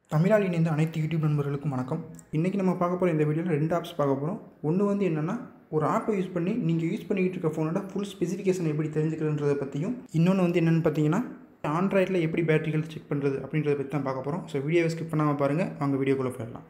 தமிழால் இணைந்த அனைத்து யூடியூப் நண்பர்களுக்கும் வணக்கம் இன்றைக்கி நம்ம பார்க்க போகிற இந்த வீடியோவில் ரெண்டு ஆப்ஸ் பார்க்க போகிறோம் ஒன்று வந்து என்னென்னா ஒரு ஆப்பை யூஸ் பண்ணி நீங்கள் யூஸ் பண்ணிக்கிட்டு இருக்க ஃபோனோட ஃபுல் ஸ்பெசிஃபிகேஷன் எப்படி தெரிஞ்சுக்கிறதுன்றதை பற்றியும் இன்னொன்று வந்து என்னென்னு பார்த்தீங்கன்னா ஆண்ட்ராய்டில் எப்படி பேட்டரிகள் செக் பண்ணுறது அப்படின்றத பற்றி தான் பார்க்க போகிறோம் ஸோ வீடியோவை ஸ்கிப் பண்ணாமல் பாருங்கள் வாங்க வீடியோக்குள்ளே போயிடலாம்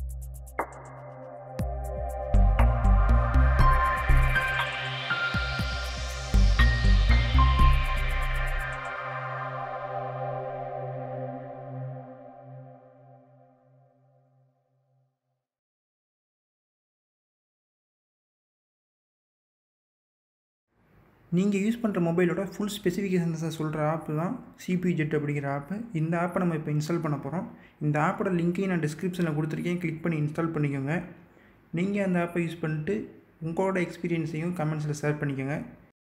நீங்கள் யூஸ் பண்ணுற மொபைலோட ஃபுல் ஸ்பெசிஃபிகேஷன்ஸை சொல்கிற ஆப்பு தான் சிபி ஜெட் அப்படிங்கிற ஆப்பு இந்த ஆப்பை நம்ம இப்போ இன்ஸ்டால் பண்ண போகிறோம் இந்த ஆப்போட லிங்க்கையும் நான் டிஸ்கிரிப்ஷனில் கொடுத்துருக்கேன் கிளிக் பண்ணி இன்ஸ்டால் பண்ணிக்கோங்க நீங்கள் அந்த ஆப்பை யூஸ் பண்ணிட்டு உங்களோட எக்ஸ்பீரியன்ஸையும் கமெண்ட்ஸில் ஷேர் பண்ணிக்கோங்க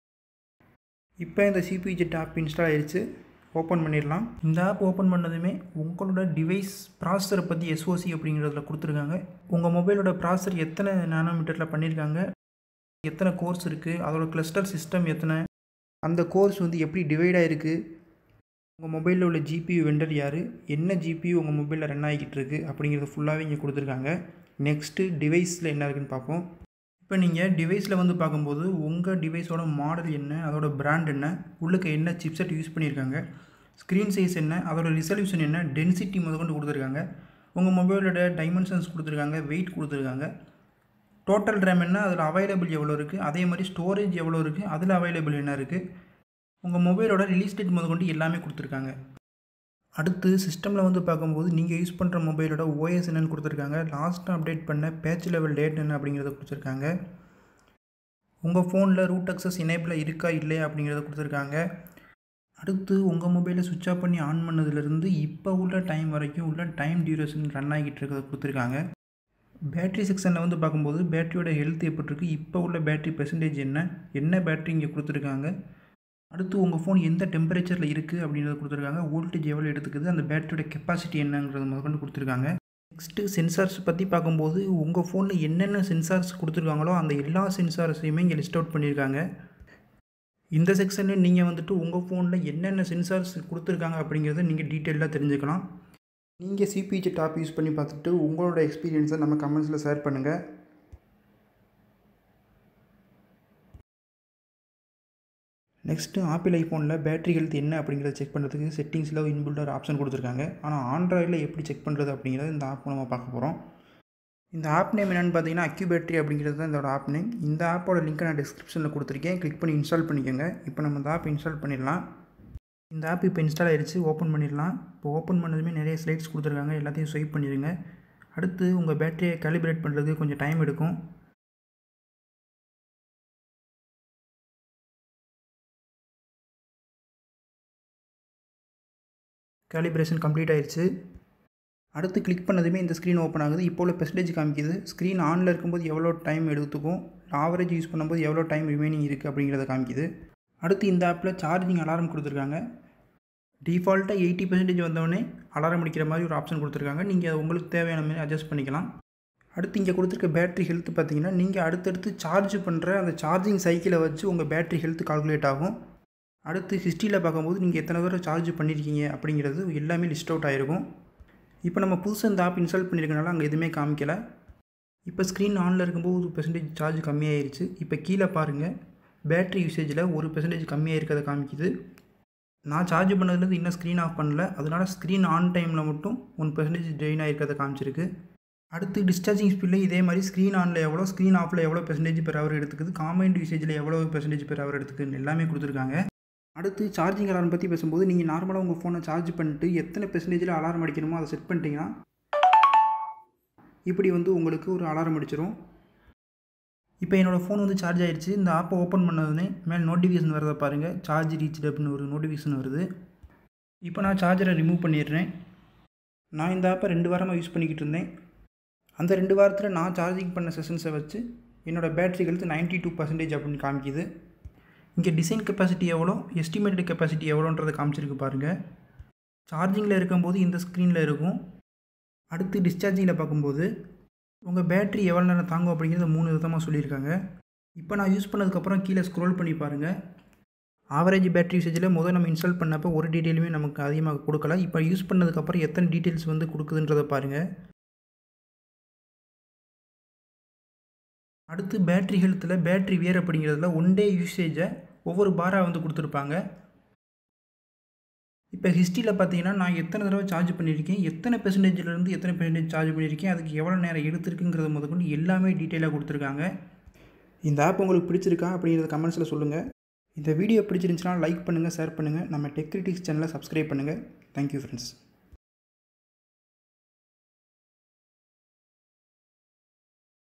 இப்போ இந்த சிபி ஜெட் ஆப் இன்ஸ்டால் ஆயிடுச்சு ஓப்பன் பண்ணிடலாம் இந்த ஆப் ஓப்பன் பண்ணதுமே உங்களோட டிவைஸ் ப்ராசஸரை பற்றி எஸ்ஓசி அப்படிங்கிறதுல கொடுத்துருக்காங்க உங்கள் மொபைலோட ப்ராசஸர் எத்தனை நானோமீட்டரில் பண்ணியிருக்காங்க எத்தனை கோர்ஸ் இருக்குது அதோட கிளஸ்டர் சிஸ்டம் எத்தனை அந்த கோர்ஸ் வந்து எப்படி டிவைடாக இருக்குது உங்கள் மொபைலில் உள்ள ஜிபியூ வெண்டர் யார் என்ன ஜிபியூ உங்கள் மொபைலில் ரன் ஆகிக்கிட்டு இருக்குது அப்படிங்கிறது ஃபுல்லாகவே இங்கே கொடுத்துருக்காங்க நெக்ஸ்ட்டு டிவைஸில் என்ன இருக்குன்னு பார்ப்போம் இப்போ நீங்கள் டிவைஸில் வந்து பார்க்கும்போது உங்கள் டிவைஸோட மாடல் என்ன அதோட பிராண்ட் என்ன உள்ளுக்கு என்ன சிப்செட் யூஸ் பண்ணியிருக்காங்க ஸ்க்ரீன் சைஸ் என்ன அதோட ரிசல்யூஷன் என்ன டென்சிட்டி முதற்கொண்டு கொடுத்துருக்காங்க உங்கள் மொபைலோட டைமென்ஷன்ஸ் கொடுத்துருக்காங்க வெயிட் கொடுத்துருக்காங்க டோட்டல் ரேம் என்ன அதில் அவைலபிள் எவ்வளோ இருக்குது அதே மாதிரி ஸ்டோரேஜ் எவ்வளோ இருக்குது அதில் அவைலபிள் என்ன இருக்குது உங்கள் மொபைலோட ரிலீஸ் டேட் முதற்கொண்டு எல்லாமே கொடுத்துருக்காங்க அடுத்து சிஸ்டமில் வந்து பார்க்கும்போது நீங்கள் யூஸ் பண்ணுற மொபைலோட ஓஎஸ் என்னன்னு கொடுத்துருக்காங்க லாஸ்ட்டாக அப்டேட் பண்ண பேட்ச் லெவல் டேட் என்ன அப்படிங்கிறத கொடுத்துருக்காங்க உங்கள் ஃபோனில் ரூட் அக்சஸ் இனேபிளாக இருக்கா இல்லையா அப்படிங்கிறத கொடுத்துருக்காங்க அடுத்து உங்கள் மொபைலை சுவிட்ச் ஆஃப் பண்ணி ஆன் பண்ணதுலேருந்து இப்போ உள்ள டைம் வரைக்கும் உள்ள டைம் டியூரேஷன் ரன் ஆகிட்டு இருக்கிறத கொடுத்துருக்காங்க பேட்ரி செக்ஷனில் வந்து பார்க்கும்போது பேட்டரியோட ஹெல்த் எப்படி இருக்குது இப்போ உள்ள பேட்ரி பெர்சன்டேஜ் என்ன என்ன பேட்ரி இங்கே கொடுத்துருக்காங்க அடுத்து உங்கள் ஃபோன் எந்த டெம்பரேச்சரில் இருக்குது அப்படின்றத கொடுத்துருக்காங்க வோல்டேஜ் எவ்வளோ எடுத்துக்குது அந்த பேட்டரியோட கெப்பாசிட்டி என்னங்கிறது முதற்கொண்டு கொடுத்துருக்காங்க நெக்ஸ்ட்டு சென்சார்ஸ் பற்றி பார்க்கும்போது உங்கள் ஃபோனில் என்னென்ன சென்சார்ஸ் கொடுத்துருக்காங்களோ அந்த எல்லா சென்சார்ஸையுமே இங்கே லிஸ்ட் அவுட் பண்ணியிருக்காங்க இந்த செக்ஷனில் நீங்கள் வந்துட்டு உங்கள் ஃபோனில் என்னென்ன சென்சார்ஸ் கொடுத்துருக்காங்க அப்படிங்கிறத நீங்கள் டீட்டெயிலாக தெரிஞ்சுக்கலாம் நீங்கள் சிபிஜி டாப் யூஸ் பண்ணி பார்த்துட்டு உங்களோட எக்ஸ்பீரியன்ஸை நம்ம கமெண்ட்ஸில் ஷேர் பண்ணுங்கள் நெக்ஸ்ட்டு ஆப்பிள் ஐஃபோனில் பேட்டரி ஹெல்த் என்ன அப்படிங்கிறத செக் பண்ணுறதுக்கு செட்டிங்ஸில் இன்பில்டர் ஆப்ஷன் கொடுத்துருக்காங்க ஆனால் ஆண்ட்ராய்டில் எப்படி செக் பண்ணுறது அப்படிங்கிறத இந்த ஆப் நம்ம பார்க்க போகிறோம் இந்த ஆப் நேம் என்னென்னு பார்த்தீங்கன்னா அக்யூ பேட்டரி அப்படிங்கிறது தான் இதோட ஆப் நேம் இந்த ஆப்போட லிங்க்கை நான் டிஸ்கிரிப்ஷனில் கொடுத்துருக்கேன் கிளிக் பண்ணி இன்ஸ்டால் பண்ணிக்கோங்க இப்போ நம்ம இந்த ஆப் இன்ஸ்டால் பண்ணிடலாம் இந்த ஆப் இப்போ இன்ஸ்டால் ஆயிடுச்சு ஓப்பன் பண்ணிடலாம் இப்போ ஓப்பன் பண்ணதுமே நிறைய ஸ்லைட்ஸ் கொடுத்துருக்காங்க எல்லாத்தையும் ஸ்வைப் பண்ணிடுங்க அடுத்து உங்கள் பேட்டரியை கேலிப்ரேட் பண்ணுறதுக்கு கொஞ்சம் டைம் எடுக்கும் கேலிப்ரேஷன் கம்ப்ளீட் ஆயிடுச்சு அடுத்து கிளிக் பண்ணதுமே இந்த ஸ்க்ரீன் ஓப்பன் ஆகுது இப்போ உள்ள பெர்சன்டேஜ் காமிக்குது ஸ்க்ரீன் ஆனில் இருக்கும்போது எவ்வளோ டைம் எடுத்துக்கும் ஆவரேஜ் யூஸ் பண்ணும்போது எவ்வளோ டைம் ரிமைனிங் இருக்குது அப்படிங்கிறத காமிக்குது அடுத்து இந்த ஆப்பில் சார்ஜிங் அலாரம் கொடுத்துருக்காங்க டிஃபால்ட்டாக எயிட்டி பர்சன்டேஜ் வந்தோடனே அலாரம் அடிக்கிற மாதிரி ஒரு ஆப்ஷன் கொடுத்துருக்காங்க நீங்கள் உங்களுக்கு தேவையான மாதிரி அட்ஜஸ்ட் பண்ணிக்கலாம் அடுத்து இங்கே கொடுத்துருக்க பேட்டரி ஹெல்த் பார்த்தீங்கன்னா நீங்கள் அடுத்தடுத்து சார்ஜ் பண்ணுற அந்த சார்ஜிங் சைக்கிளை வச்சு உங்கள் பேட்டரி ஹெல்த் கால்குலேட் ஆகும் அடுத்து ஹிஸ்ட்ரியில் பார்க்கும்போது நீங்கள் எத்தனை தடவை சார்ஜ் பண்ணியிருக்கீங்க அப்படிங்கிறது எல்லாமே லிஸ்ட் அவுட் ஆகிருக்கும் இப்போ நம்ம புதுசாக இந்த ஆப் இன்ஸ்டால் பண்ணியிருக்கனால அங்கே எதுவுமே காமிக்கலை இப்போ ஸ்க்ரீன் ஆனில் இருக்கும்போது ஒரு பெர்சன்டேஜ் சார்ஜ் கம்மியாயிருச்சு இப்போ கீழே பாருங்கள் பேட்டரி யூசேஜில் ஒரு பெர்சன்டேஜ் கம்மியாக இருக்கிறத காமிக்குது நான் சார்ஜ் பண்ணதுலேருந்து இன்னும் ஸ்க்ரீன் ஆஃப் பண்ணல அதனால் ஸ்க்ரீன் ஆன் டைமில் மட்டும் ஒன் பெர்சன்டேஜ் ட்ரெயின் ஆகிருக்கிறத காமிச்சிருக்கு அடுத்து டிஸ்சார்ஜிங் ஸ்பீடில் இதே மாதிரி ஸ்க்ரீன் ஆனில் எவ்வளோ ஸ்க்ரீன் ஆஃபில் எவ்வளோ பெர்சன்டேஜ் பெர் ஹவர் எடுத்துக்குது காம்பைண்ட் யூசேஜில் எவ்வளோ பெர்சன்டேஜ் பெர் ஹவர் எடுத்துக்குன்னு எல்லாமே கொடுத்துருக்காங்க அடுத்து சார்ஜிங் அலாரம் பற்றி பேசும்போது நீங்கள் நார்மலாக உங்கள் ஃபோனை சார்ஜ் பண்ணிட்டு எத்தனை பெர்சன்டேஜில் அலாரம் அடிக்கணுமோ அதை செட் பண்ணிட்டீங்கன்னா இப்படி வந்து உங்களுக்கு ஒரு அலாரம் அடிச்சிடும் இப்போ என்னோடய ஃபோன் வந்து சார்ஜ் ஆகிடுச்சு இந்த ஆப்பை ஓப்பன் பண்ணதுனே மேலே நோட்டிஃபிகேஷன் வரதை பாருங்கள் சார்ஜ் ரீச் அப்படின்னு ஒரு நோட்டிஃபிகேஷன் வருது இப்போ நான் சார்ஜரை ரிமூவ் பண்ணிடுறேன் நான் இந்த ஆப்பை ரெண்டு வாரமாக யூஸ் பண்ணிக்கிட்டு இருந்தேன் அந்த ரெண்டு வாரத்தில் நான் சார்ஜிங் பண்ண செஷன்ஸை வச்சு என்னோடய battery health ninety two percentage அப்படின்னு காமிக்குது இங்கே டிசைன் கெப்பாசிட்டி எவ்வளோ எஸ்டிமேட்டட் கெப்பாசிட்டி எவ்வளோன்றதை காமிச்சிருக்கு பாருங்கள் சார்ஜிங்கில் இருக்கும்போது இந்த ஸ்க்ரீனில் இருக்கும் அடுத்து டிஸ்சார்ஜிங்கில் பார்க்கும்போது உங்கள் பேட்ரி எவ்வளோ நேரம் தாங்கும் அப்படிங்கிறத மூணு விதமாக சொல்லியிருக்காங்க இப்போ நான் யூஸ் பண்ணதுக்கப்புறம் கீழே ஸ்க்ரோல் பண்ணி பாருங்கள் ஆவரேஜ் பேட்டரி யூசேஜில் முதல் நம்ம இன்ஸ்டால் பண்ணப்போ ஒரு டீட்டெயிலுமே நமக்கு அதிகமாக கொடுக்கல இப்போ யூஸ் பண்ணதுக்கப்புறம் எத்தனை டீட்டெயில்ஸ் வந்து கொடுக்குதுன்றதை பாருங்கள் அடுத்து பேட்ரி ஹெல்த்தில் பேட்ரி வியர் அப்படிங்கிறதுல ஒன் டே யூசேஜை ஒவ்வொரு பாராக வந்து கொடுத்துருப்பாங்க இப்போ ஹிஸ்ட்ரியில் பார்த்தீங்கன்னா நான் எத்தனை தடவை சார்ஜ் பண்ணியிருக்கேன் எத்தனை பெர்சன்டேஜ்லேருந்து எத்தனை பெர்சன்டேஜ் சார்ஜ் பண்ணியிருக்கேன் அதுக்கு எவ்வளோ நேரம் எடுத்திருக்குங்கிறத முதற்கொண்டு எல்லாமே டீட்டெயிலாக கொடுத்துருக்காங்க இந்த ஆப் உங்களுக்கு பிடிச்சிருக்கா அப்படிங்கிறத கமெண்ட்ஸில் சொல்லுங்கள் இந்த வீடியோ பிடிச்சிருந்துச்சுன்னா லைக் பண்ணுங்கள் ஷேர் பண்ணுங்கள் நம்ம டெக் கிரிட்டிக்ஸ் சேனலை சப்ஸ்கிரைப் பண்ணுங்கள் தேங்க்யூ ஃப்ரெண்ட்ஸ்